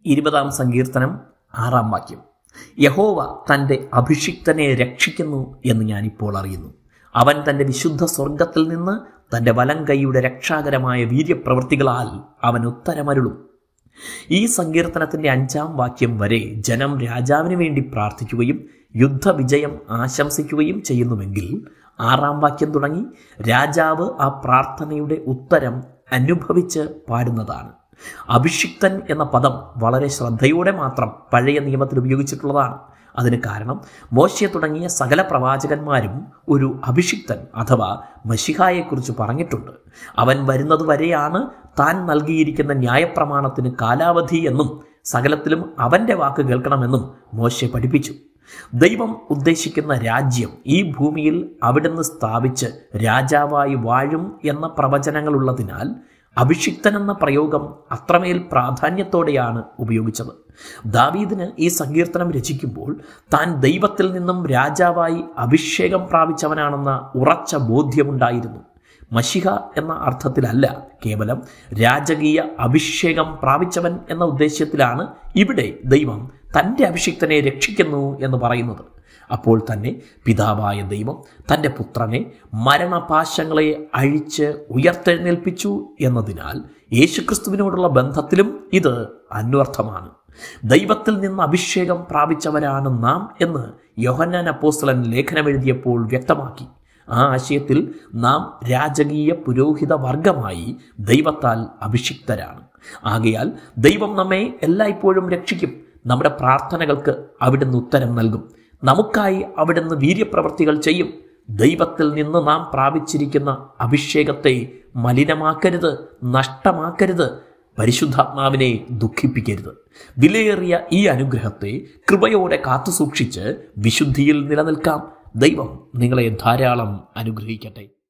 ഇരുപതാം സങ്കീർത്തനം ആറാം വാക്യം യഹോവ തൻ്റെ അഭിഷിക്തനെ രക്ഷിക്കുന്നു എന്ന് ഞാനിപ്പോൾ അറിയുന്നു അവൻ തൻ്റെ വിശുദ്ധ സ്വർഗത്തിൽ നിന്ന് തൻ്റെ വലം കൈയുടെ രക്ഷാകരമായ വീര്യപ്രവൃത്തികളാൽ അവൻ ഉത്തരമരുളും ഈ സങ്കീർത്തനത്തിന്റെ അഞ്ചാം വാക്യം വരെ ജനം രാജാവിന് വേണ്ടി പ്രാർത്ഥിക്കുകയും യുദ്ധവിജയം ആശംസിക്കുകയും ചെയ്യുന്നുവെങ്കിൽ ആറാം വാക്യം തുടങ്ങി രാജാവ് ആ പ്രാർത്ഥനയുടെ ഉത്തരം അനുഭവിച്ച് പാടുന്നതാണ് അഭിഷിക്തൻ എന്ന പദം വളരെ ശ്രദ്ധയോടെ മാത്രം പഴയ നിയമത്തിൽ ഉപയോഗിച്ചിട്ടുള്ളതാണ് അതിന് കാരണം മോശയെ തുടങ്ങിയ സകല പ്രവാചകന്മാരും ഒരു അഭിഷിക്തൻ അഥവാ മഷിഹായെക്കുറിച്ച് പറഞ്ഞിട്ടുണ്ട് അവൻ വരുന്നത് വരെയാണ് താൻ നൽകിയിരിക്കുന്ന ന്യായപ്രമാണത്തിന് കാലാവധി എന്നും സകലത്തിലും അവൻ്റെ വാക്ക് കേൾക്കണമെന്നും മോശെ പഠിപ്പിച്ചു ദൈവം ഉദ്ദേശിക്കുന്ന രാജ്യം ഈ ഭൂമിയിൽ അവിടുന്ന് സ്ഥാപിച്ച് രാജാവായി വാഴും എന്ന പ്രവചനങ്ങളുള്ളതിനാൽ അഭിഷിക്തൻ എന്ന പ്രയോഗം അത്രമേൽ പ്രാധാന്യത്തോടെയാണ് ഉപയോഗിച്ചത് ദാവീദിന് ഈ സങ്കീർത്തനം രചിക്കുമ്പോൾ താൻ ദൈവത്തിൽ നിന്നും രാജാവായി അഭിഷേകം പ്രാപിച്ചവനാണെന്ന ഉറച്ച ബോധ്യമുണ്ടായിരുന്നു മഷിഹ എന്ന അർത്ഥത്തിലല്ല കേവലം രാജകീയ അഭിഷേകം പ്രാപിച്ചവൻ എന്ന ഉദ്ദേശ്യത്തിലാണ് ഇവിടെ ദൈവം തൻ്റെ അഭിഷിക്തനെ രക്ഷിക്കുന്നു എന്ന് പറയുന്നത് അപ്പോൾ തന്നെ പിതാവായ ദൈവം തൻ്റെ പുത്രനെ മരണപാശങ്ങളെ അഴിച്ച് ഉയർത്തെഴുന്നേൽപ്പിച്ചു എന്നതിനാൽ യേശുക്രിസ്തുവിനോടുള്ള ബന്ധത്തിലും ഇത് അന്വർത്ഥമാണ് ദൈവത്തിൽ നിന്ന് അഭിഷേകം പ്രാപിച്ചവരാണ് നാം എന്ന് യോഹന്നാൻ അപ്പോസ്തലൻ ലേഖനമെഴുതിയപ്പോൾ വ്യക്തമാക്കി ആ ആശയത്തിൽ നാം രാജകീയ പുരോഹിത വർഗമായി ദൈവത്താൽ അഭിഷിക്തരാണ് ആകയാൽ ദൈവം നമ്മെ എല്ലായ്പ്പോഴും രക്ഷിക്കും നമ്മുടെ പ്രാർത്ഥനകൾക്ക് അവിടുന്ന് ഉത്തരം നൽകും നമുക്കായി അവിടുന്ന് വീര്യപ്രവർത്തികൾ ചെയ്യും ദൈവത്തിൽ നിന്ന് നാം പ്രാപിച്ചിരിക്കുന്ന അഭിഷേകത്തെ മലിനമാക്കരുത് നഷ്ടമാക്കരുത് പരിശുദ്ധാത്മാവിനെ ദുഃഖിപ്പിക്കരുത് വിലയേറിയ ഈ അനുഗ്രഹത്തെ കൃപയോടെ കാത്തുസൂക്ഷിച്ച് വിശുദ്ധിയിൽ നിലനിൽക്കാം ദൈവം നിങ്ങളെ ധാരാളം അനുഗ്രഹിക്കട്ടെ